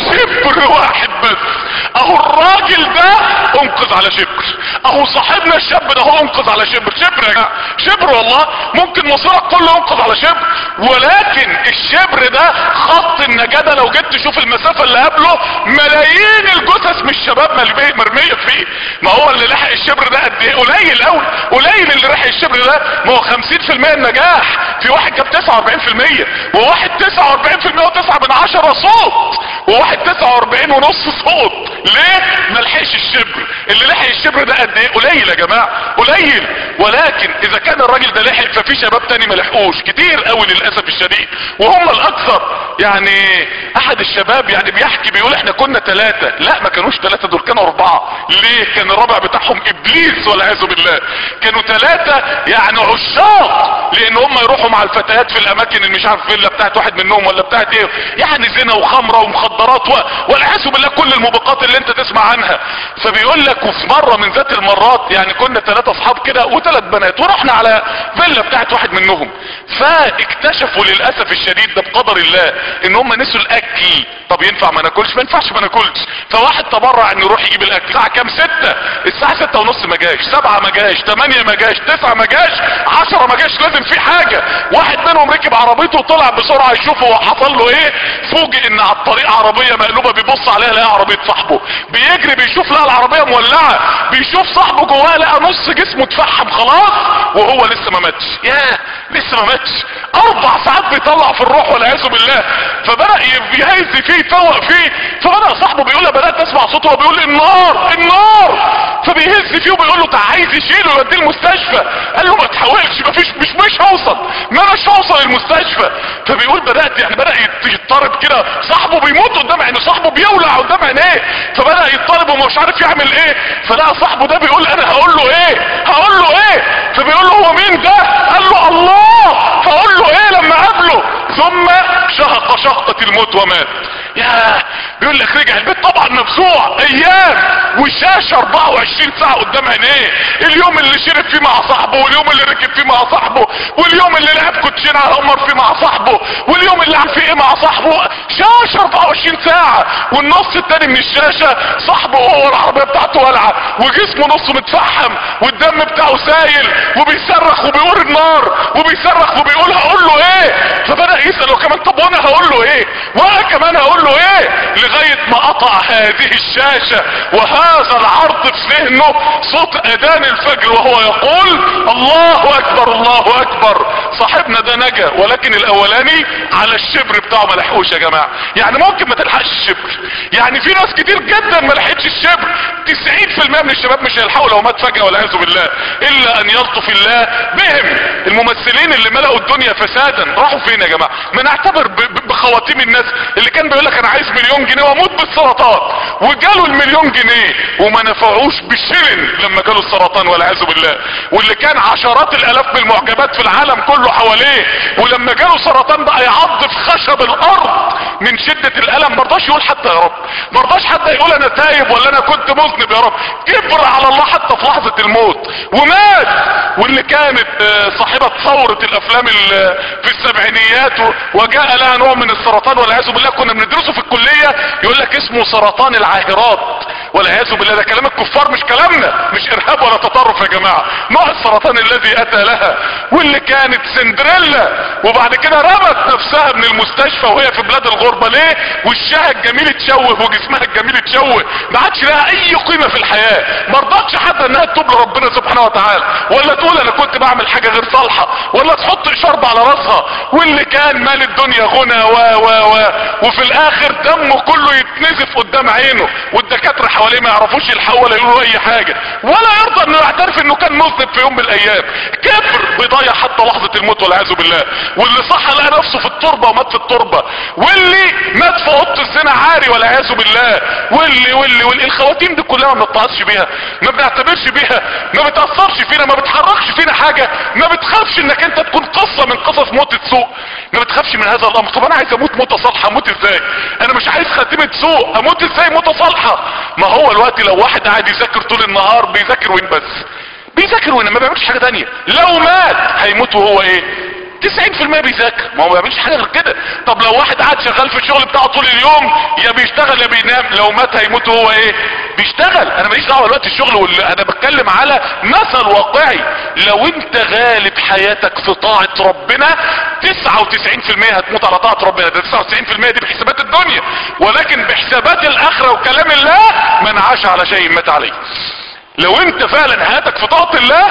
شبر واحد بس اهو الراجل ده انقذ على شبر اهو صاحبنا الشاب ده هو انقذ على شبر شبر يا جماعه شبر والله ممكن مصيرك كله ينقذ على شبر ولكن الشبر ده خط النجاة ده لو جيت تشوف المسافة اللي قبله ملايين الجثث من الشباب ملبي- مرمية فيه ما هو اللي لحق الشبر ده قد ايه قليل قوي قليل اللي لحق الشبر ده ما هو 50% النجاح في واحد جاب 49% وواحد 49% و9 من عشرة صوت وواحد 49 ونص صوت ليه ما لحقش الشبر اللي لحق الشبر ده قد ايه قليل يا جماعه قليل ولكن اذا كان الراجل ده لحق ففي شباب تاني ما لحقوش كتير قوي للاسف الشديد وهم الاكثر يعني احد الشباب يعني بيحكي بيقول احنا كنا ثلاثة لا ما كانوش ثلاثة دول كانوا اربعة ليه كان الرابع بتاعهم ابليس والعياذ بالله كانوا ثلاثة يعني عشاق لان هم يروحوا مع الفتيات في الاماكن اللي مش عارف فيلا بتاعت واحد منهم ولا بتاعت ايه يعني زنا وخمرة ومخدرات و... والعياذ بالله كل الموبقات اللي انت تسمع عنها فبيقول لك وفي مرة من ذات المرات يعني كنا ثلاثة اصحاب كده وثلاث بنات ورحنا على فيلا بتاعت واحد منهم فاكتشفوا للاسف الشديد ده بقدر الله ان هم نسوا الاكل طب ينفع ما ناكلش ما ينفعش ما ناكلش فواحد تبرع انه يروح يجيب الاكل الساعه كام ستة الساعه ستة ونص ما جاش سبعة ما جاش تمانية ما جاش تسعة ما جاش عشرة ما جاش لازم في حاجة واحد منهم ركب عربيته وطلع بسرعة يشوف هو حصل له ايه فوجئ ان على الطريق عربية مقلوبة بيبص عليها لقى عربية صاحبه بيجري بيشوف لقى العربية مولعة بيشوف صاحبه جواها لقى نص جسمه اتفحم خلاص وهو لسه ما ماتش ياه لسه ما ماتش اربع ساعات بيطلع في الروح والعياذ بالله فبدأ يهز فيه يفوق فيه فبدأ صاحبه بيقول له بدأت اسمع صوته وهو بيقول لي النار النار فبيهز فيه وبيقول له تعال عايز يشيله يوديه المستشفى قال له ما تحاولش مفيش مش مش هوصل ما مش هوصل المستشفى فبيقول بدأت يعني بدأ يت- يضطرب كده صاحبه بيموت قدام عينه صاحبه بيولع قدام عينيه فبدأ يضطرب ومش عارف يعمل ايه فلقى صاحبه ده بيقول انا هقول له ايه هقول له ايه فبيقول له هو مين ده قال له الله هقول له ايه لما قابله ثم شهق شهقة الموت ومات يا بيقول لك رجع البيت طبعا مفزوع ايام وشاشة 24 ساعة قدام عينيه اليوم اللي شرب فيه مع صاحبه واليوم اللي ركب فيه مع صاحبه واليوم اللي لعب كوتشين على قمر فيه مع صاحبه واليوم اللي عم فيه ايه مع صاحبه شاشة 24 ساعة والنص التاني من الشاشة صاحبه هو العربية بتاعته والعة وجسمه نصه متفحم والدم بتاعه سايل وبيصرخ وبيقول النار وبيصرخ وبيقول هقول له ايه فبدأ يسأله كمان طب وانا هقول له ايه وانا كمان هقول له ايه لغاية ما قطع هذه الشاشة وهذا العرض في ذهنه صوت اذان الفجر وهو يقول الله اكبر الله اكبر صاحبنا ده نجا ولكن الاولاني على الشبر بتاعه ما لحقوش يا جماعة يعني ممكن ما تلحقش الشبر يعني في ناس كتير جدا ما لحقتش الشبر 90% من الشباب مش هيلحقوا لو مات فجأة والعياذ بالله الا ان يلطف الله بهم الممثلين اللي ملأوا الدنيا فسادا راحوا فين يا جماعة ما نعتبر ب- ب- بخواتيم الناس اللي كان بيقول لك انا عايز مليون جنيه واموت بالسرطان وجاله المليون جنيه وما نفعوش بالشلن لما جاله السرطان والعياذ بالله واللي كان عشرات الالاف من المعجبات في العالم كله حواليه ولما جاله سرطان بقى يعض في خشب الارض من شدة الالم مرضاش يقول حتى يا رب مرضاش حتى يقول انا تايب ولا انا كنت مذنب يا رب كبر على الله حتى في لحظة الموت ومات واللي كانت آه، صاحبة ثورة الافلام ال- في السبعينيات و- وجاء لها نوع من السرطان والعياذ بالله كنا بندرسه في الكلية يقول لك اسمه سرطان العاهرات والعياذ بالله ده كلام الكفار مش كلامنا مش ارهاب ولا تطرف يا جماعة نوع السرطان الذي اتى لها واللي كانت سندريلا وبعد كده رمت نفسها من المستشفى وهي في بلاد الغربة ليه وشها الجميل اتشوه وجسمها الجميل اتشوه ما عادش لها اي قيمة في الحياة ما رضتش حتى انها تتوب لربنا سبحانه وتعالى ولا تقول انا كنت بعمل حاجة غير صالحة ولا تحط شرب على راسها واللي كان مال الدنيا غنى و و و وفي الاخر دمه كله يتنزف قدام عينه والدكاترة حواليه ما يعرفوش يلحقوا ولا يقولوا اي حاجة ولا يرضى انه يعترف انه كان مذنب في يوم من الايام كبر بيضيع حتى لحظة الموت والعياذ بالله واللي صح لقى نفسه في التربة ومات في التربة واللي مات في اوضه الزنا عاري والعياذ بالله واللي واللي واللي الخواتيم دي كلها ما بنتعصش بيها ما بنعتبرش بيها ما بتأثرش فينا ما بتحركش فينا حاجة ما بتخافش انك انت تكون قصة من قصص موت سوء ما بتخافش من هذا الامر طب انا عايز اموت موتة صالحة اموت ازاي انا مش عايز خاتمة سوء اموت ازاي موتة صالحة ما هو الوقت لو واحد قاعد يذاكر طول النهار بيذاكر وين بس بيذاكر وين ما بيعملش حاجة تانية لو مات هيموت وهو ايه 90% بيذاكر ما هو ما بيعملش حاجه غير كده طب لو واحد قاعد شغال في الشغل بتاعه طول اليوم يا بيشتغل يا بينام لو مات هيموت وهو ايه بيشتغل انا ماليش دعوه دلوقتي الشغل واللي انا بتكلم على مثل واقعي لو انت غالب حياتك في طاعه ربنا 99% هتموت على طاعه ربنا ده 99% دي بحسابات الدنيا ولكن بحسابات الاخره وكلام الله من عاش على شيء مات عليه لو انت فعلا حياتك في طاعة الله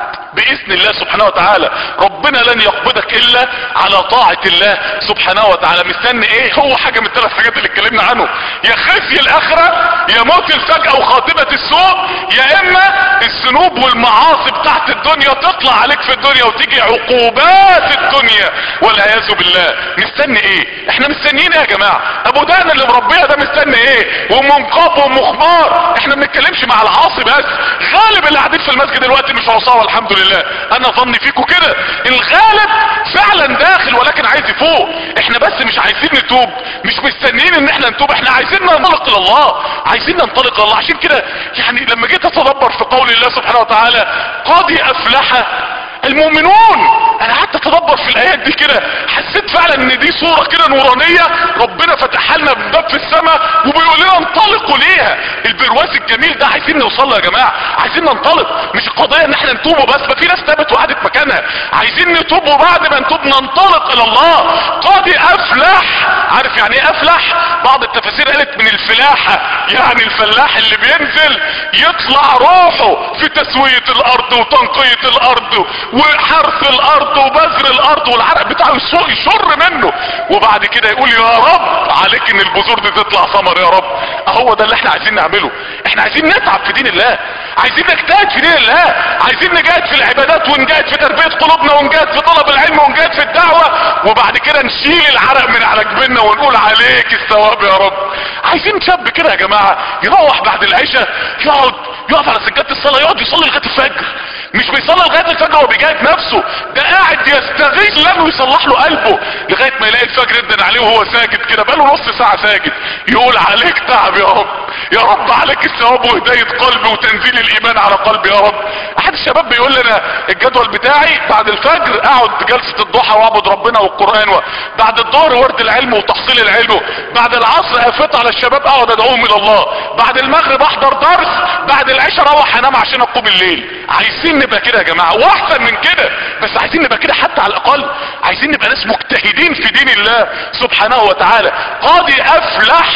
باذن الله سبحانه وتعالى ربنا لن يقبضك الا على طاعة الله سبحانه وتعالى مستني ايه هو حاجة من الثلاث حاجات اللي اتكلمنا عنه يا خزي الاخرة يا موت الفجأة وخاتمة السوء يا اما الذنوب والمعاصي بتاعت الدنيا تطلع عليك في الدنيا وتيجي عقوبات الدنيا والعياذ بالله مستني ايه احنا مستنيين ايه يا جماعة ابو دان اللي مربيها ده مستني ايه ومنقاب ومخمار احنا بنتكلمش مع العاصي بس غالب اللي قاعدين في المسجد دلوقتي مش عصاه والحمد لله انا ظني فيكم كده الغالب فعلا داخل ولكن عايز يفوق احنا بس مش عايزين نتوب مش مستنيين ان احنا نتوب احنا عايزين ننطلق الى الله عايزين ننطلق الى الله عشان كده يعني لما جيت اتدبر في قول الله سبحانه وتعالى قد افلح المؤمنون انا قعدت اتدبر في الايات دي كده حسيت فعلا ان دي صورة كده نورانية ربنا فتح لنا باب في السماء وبيقول لنا انطلقوا ليها البرواز الجميل ده عايزين نوصل له يا جماعة عايزين ننطلق مش القضية ان احنا نتوب بس ما في ناس تابت وقعدت مكانها عايزين نتوب وبعد ما نتوب ننطلق الى الله قد افلح عارف يعني ايه افلح بعض التفاسير قالت من الفلاحة يعني الفلاح اللي بينزل يطلع روحه في تسوية الارض وتنقية الارض وحرث الارض وبذر الارض والعرق بتاعه يسوق يشر منه وبعد كده يقول يا رب عليك ان البذور دي تطلع ثمر يا رب اهو ده اللي احنا عايزين نعمله احنا عايزين نتعب في دين الله عايزين نجتهد في دين الله عايزين نجاهد في العبادات ونجاهد في تربية قلوبنا ونجاهد في طلب العلم ونجاهد في الدعوة وبعد كده نشيل العرق من على جبيننا ونقول عليك الثواب يا رب عايزين شاب كده يا جماعة يروح بعد العشاء يقعد يقف على سجادة الصلاة يقعد يصلي لغاية الفجر مش بيصلي لغاية الفجر وهو بيجاهد نفسه ده قاعد يستغيث لانه يصلح له قلبه لغاية ما يلاقي الفجر يدن عليه وهو ساجد كده بقاله نص ساعة ساجد يقول عليك تعب يا رب يا رب عليك الثواب وهداية قلبي وتنزيل الايمان على قلبي يا رب احد الشباب بيقول لنا الجدول بتاعي بعد الفجر اقعد جلسة الضحى واعبد ربنا والقرآن و... بعد الظهر ورد العلم وتحصيل العلم بعد العصر افت على الشباب اقعد ادعوهم الى الله بعد المغرب احضر درس بعد العشاء اروح انام عشان اقوم الليل عايزين نبقى كده يا جماعة واحسن من كده بس عايزين نبقى كده حتى على الاقل عايزين نبقى ناس مجتهدين في دين الله سبحانه وتعالى قد افلح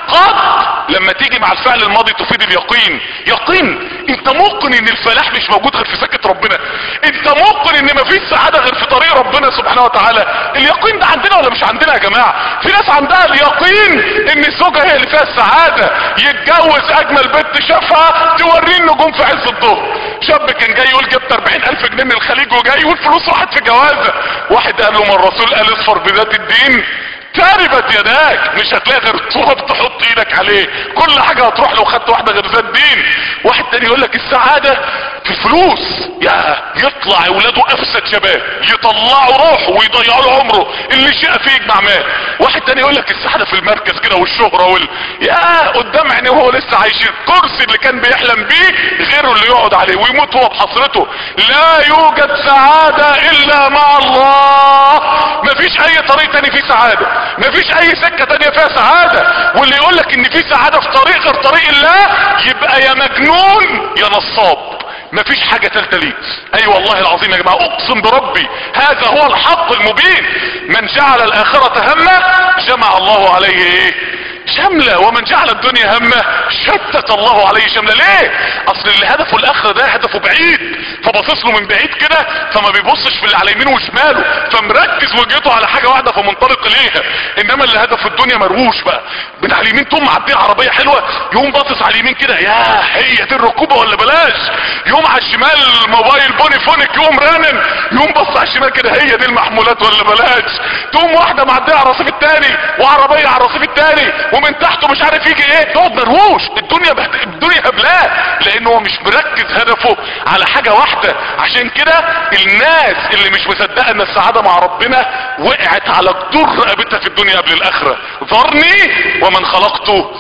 قد لما تيجي مع الفعل الماضي تفيد اليقين يقين انت موقن ان الفلاح مش موجود غير في سكة ربنا انت موقن ان مفيش سعادة غير في طريق ربنا سبحانه وتعالى اليقين ده عندنا ولا مش عندنا يا جماعة في ناس عندها اليقين ان الزوجة هي اللي فيها السعادة يتجوز اجمل بنت شافها توريه النجوم في عز الظهر شاب كان جاي يقول جبت 40 الف جنيه من الخليج وجاي والفلوس راحت في جوازة واحد قال له ما الرسول قال اصفر بذات الدين تربت يداك مش هتلاقي غير تراب تحط ايدك عليه كل حاجة هتروح لو خدت واحدة غير ذات دين واحد تاني يقول لك السعادة في الفلوس يا يطلع اولاده افسد شباب يطلعوا روحه ويضيعوا له عمره اللي شاء فيه يجمع مال واحد تاني يقول لك السعادة في المركز كده والشهرة وال يا قدام عينيه وهو لسه عايش الكرسي اللي كان بيحلم بيه غيره اللي يقعد عليه ويموت هو بحسرته لا يوجد سعادة الا مع الله مفيش اي طريق تاني فيه سعادة مفيش اي سكة تانية فيها سعادة واللي يقول لك ان في سعادة في طريق غير طريق الله يبقى يا مجنون يا نصاب مفيش حاجة تالتة ليه اي أيوة والله العظيم يا جماعة اقسم بربي هذا هو الحق المبين من جعل الاخرة همه جمع الله عليه ايه شملة ومن جعل الدنيا همه شتت الله عليه شملة ليه اصل اللي هدفه الاخرة ده هدفه بعيد فباصص له من بعيد كده فما بيبصش في اللي على يمينه وشماله فمركز وجهته على حاجة واحدة فمنطلق ليها انما اللي هدفه الدنيا مروش بقى من على اليمين تقوم معديه عربية حلوة يقوم باصص على اليمين كده يا هي دي الركوبة ولا بلاش يقوم على الشمال موبايل بوني فونك يقوم رانن يقوم بص على الشمال كده هي دي المحمولات ولا بلاش تقوم واحدة معديه على الرصيف التاني وعربية على الرصيف التاني ومن تحته مش عارف يجي ايه تقعد مرهوش الدنيا بهد... الدنيا هبلاه لان هو مش مركز هدفه على حاجة واحدة عشان كده الناس اللي مش مصدقة ان السعادة مع ربنا وقعت على جدور رقبتها في الدنيا قبل الاخرة ذرني ومن خلقته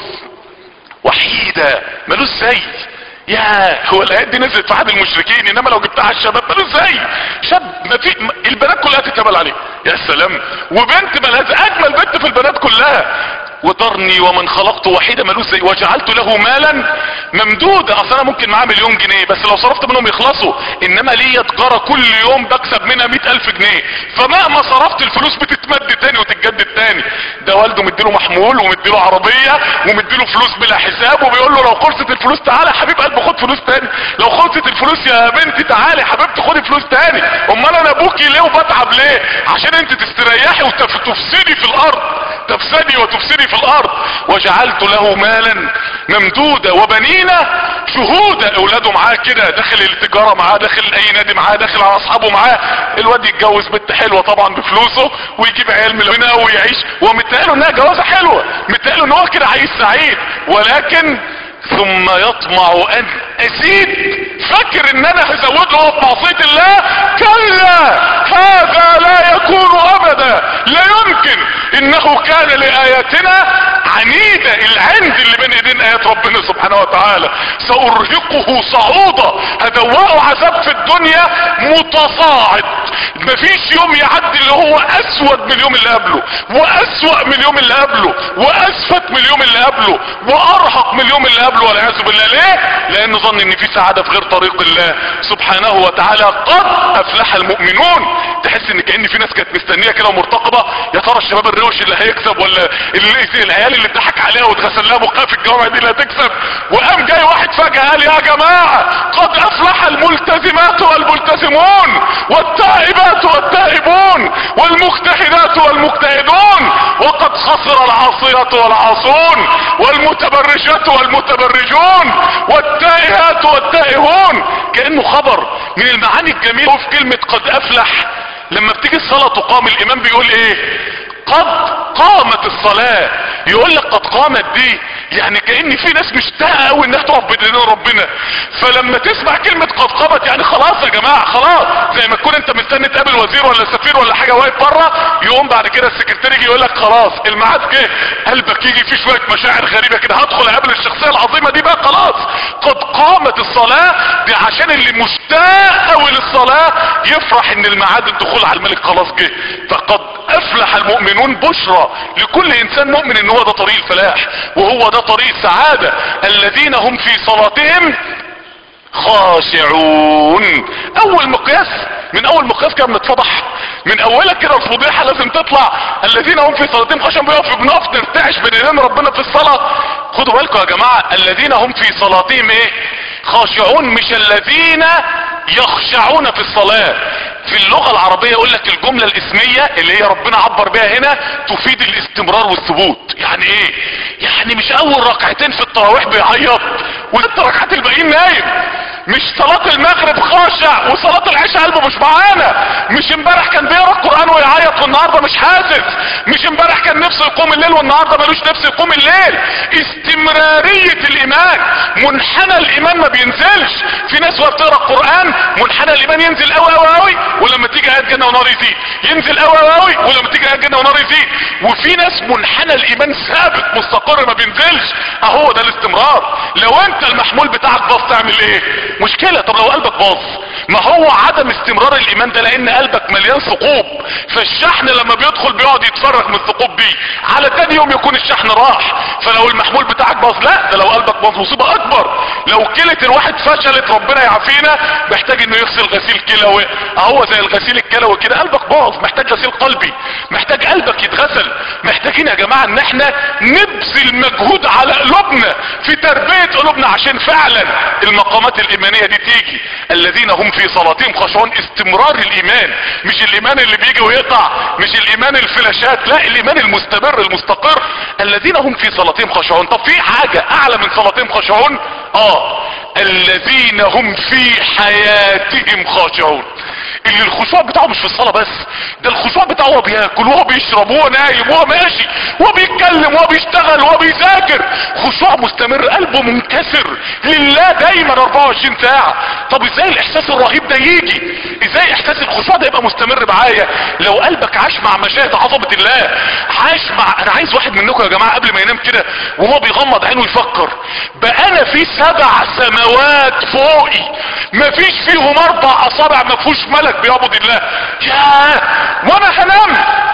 وحيدا ملوش زي يا هو الايات دي نزلت في عهد المشركين انما لو جبتها على الشباب ملوش زي شاب ما في البنات كلها تتقبل عليه يا سلام وبنت ملهاش اجمل بنت في البنات كلها وذرني ومن خلقت وحيدا ملوش زي وجعلت له مالا ممدودا اصل انا ممكن معاه مليون جنيه بس لو صرفت منهم يخلصوا انما ليا تجاره كل يوم بكسب منها مئة الف جنيه فمهما صرفت الفلوس بتتمد تاني وتتجدد تاني ده والده مديله محمول ومديله عربيه ومديله فلوس بلا حساب وبيقول له لو خلصت الفلوس تعالى يا حبيب قلبي خد فلوس تاني لو خلصت الفلوس يا بنتي تعالي حبيبتي خدي فلوس تاني امال انا ابوكي ليه وبتعب ليه عشان انت تستريحي وتفسدي في الارض تفسدي وتفسدي في الارض وجعلت له مالا ممدودا وبنينا شهودا اولاده معاه كده داخل التجارة معاه داخل اي نادي معاه داخل على اصحابه معاه الواد يتجوز بنت حلوة طبعا بفلوسه ويجيب عيال من هنا ويعيش ومتقاله انها جوازة حلوة متقاله ان هو كده عايش سعيد ولكن ثم يطمع ان ازيد فاكر ان انا هزود له في معصية الله كلا هذا لا يكون ابدا لا يمكن انه كان لاياتنا عنيدة العند اللي بين ايدين ايات ربنا سبحانه وتعالى سارهقه صعودا هدوقه عذاب في الدنيا متصاعد مفيش يوم يعدي اللي هو اسود من اليوم اللي قبله واسوأ من اليوم اللي قبله واسفت من اليوم اللي قبله وارهق من اليوم اللي قبله والعياذ بالله ليه لانه ظن ان في سعادة في غير طريق الله سبحانه وتعالى قد افلح المؤمنون تحس ان كأن في ناس كانت مستنية كده ومرتقبة يا ترى الشباب الروش اللي هيكسب ولا اللي العيال اللي اتضحك عليها واتغسل لها مخها في الجامعة دي اللي هتكسب وقام جاي واحد فجأة قال يا جماعة قد افلح الملتزمات والملتزمون والتائبات والتائبون والمجتهدات والمجتهدون وقد خسر العاصية والعاصون والمتبرجات والمتبرجون والتائهات والتائهون كأنه خبر من المعاني الجميلة في كلمة قد افلح لما بتيجي الصلاة تقام الامام بيقول ايه قد قامت الصلاة يقول لك قد قامت دي يعني كأن في ناس مشتاقة قوي انها تقف بين ربنا فلما تسمع كلمة قد قامت يعني خلاص يا جماعة خلاص زي ما تكون انت مستني تقابل وزير ولا سفير ولا حاجة واقف بره يقوم بعد كده السكرتير يجي يقول لك خلاص الميعاد جه قلبك يجي فيه شوية مشاعر غريبة كده هدخل اقابل الشخصية العظيمة دي بقى خلاص قد قامت الصلاة دي عشان اللي مشتاق قوي للصلاة يفرح ان الميعاد الدخول على الملك خلاص جه فقد افلح المؤمنون بشرى لكل انسان مؤمن ان هو ده طريق الفلاح وهو ده طريق السعادة الذين هم في صلاتهم خاشعون اول مقياس من اول مقياس كده بنتفضح من اولها كده الفضيحة لازم تطلع الذين هم في صلاتهم خاشعون بيقف بنقف نرتعش بين ايدين ربنا في الصلاة خدوا بالكم يا جماعة الذين هم في صلاتهم ايه خاشعون مش الذين يخشعون في الصلاة في اللغة العربية يقول لك الجملة الاسمية اللي هي ربنا عبر بها هنا تفيد الاستمرار والثبوت يعني ايه يعني مش اول ركعتين في التراويح بيعيط والست ركعات الباقيين نايم مش صلاة المغرب خاشع وصلاة العشاء قلبه مش معانا مش امبارح كان بيقرا القرآن ويعيط والنهارده مش حاسس مش امبارح كان نفسه يقوم الليل والنهارده ملوش نفس يقوم الليل استمرارية الايمان منحنى الايمان ما بينزلش في ناس وهي بتقرا القرآن منحنى الايمان ينزل قوي قوي قوي ولما تيجي ايات جنة ونار يزيد ينزل قوي قوي قوي ولما تيجي ايات جنة ونار يزيد وفي ناس منحنى الايمان ثابت مستقر ما بينزلش اهو ده الاستمرار لو انت المحمول بتاعك باظ تعمل ايه مشكلة طب لو قلبك باظ ما هو عدم استمرار الايمان ده لان قلبك مليان ثقوب فالشحن لما بيدخل بيقعد يتفرغ من الثقوب دي على تاني يوم يكون الشحن راح فلو المحمول بتاعك باظ لا ده لو قلبك باظ مصيبة اكبر لو كلة الواحد فشلت ربنا يعافينا محتاج انه يغسل غسيل كلوي اهو زي الغسيل الكلوي كده قلبك باظ محتاج غسيل قلبي محتاج قلبك يتغسل محتاجين يا جماعة ان احنا نبذل مجهود على قلوبنا في تربية قلوبنا عشان فعلا المقامات الايمانية دي تيجي الذين هم في صلاتهم خشعون استمرار الايمان مش الايمان اللي بيجي ويقطع مش الايمان الفلاشات لا الايمان المستمر المستقر الذين هم في صلاتهم خشعون طب في حاجة اعلى من صلاتهم خشعون اه الذين هم في حياتهم خاشعون اللي الخشوع بتاعه مش في الصلاة بس ده الخشوع بتاعه هو بياكل وهو بيشرب وهو نايم وهو ماشي وهو بيتكلم وهو بيشتغل وهو بيذاكر خشوع مستمر قلبه منكسر لله دايما 24 ساعة طب ازاي الاحساس الرهيب ده يجي ازاي احساس الخشوع ده يبقى مستمر معايا لو قلبك عاش مع مشاهد عظمة الله عاش مع انا عايز واحد منكم يا جماعة قبل ما ينام كده وهو بيغمض عينه يفكر بقى انا في سبع سماوات فوقي مفيش فيهم اربع اصابع ما فيهوش ملك بيعبد الله ياه وانا هنام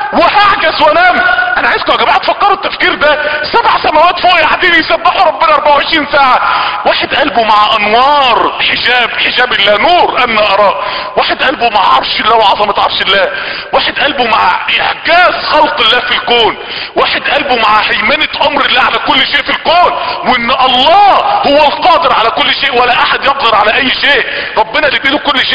وهعجز وانام انا عايزكم يا جماعه تفكروا التفكير ده سبع سماوات فوق قاعدين يسبحوا ربنا 24 ساعه واحد قلبه مع انوار حجاب حجاب الله نور ان اراه واحد قلبه مع عرش الله وعظمه عرش الله واحد قلبه مع اعجاز خلق الله في الكون واحد قلبه مع هيمنه امر الله على كل شيء في الكون وان الله هو القادر على كل شيء ولا احد يقدر على اي شيء ربنا اللي بيده كل شيء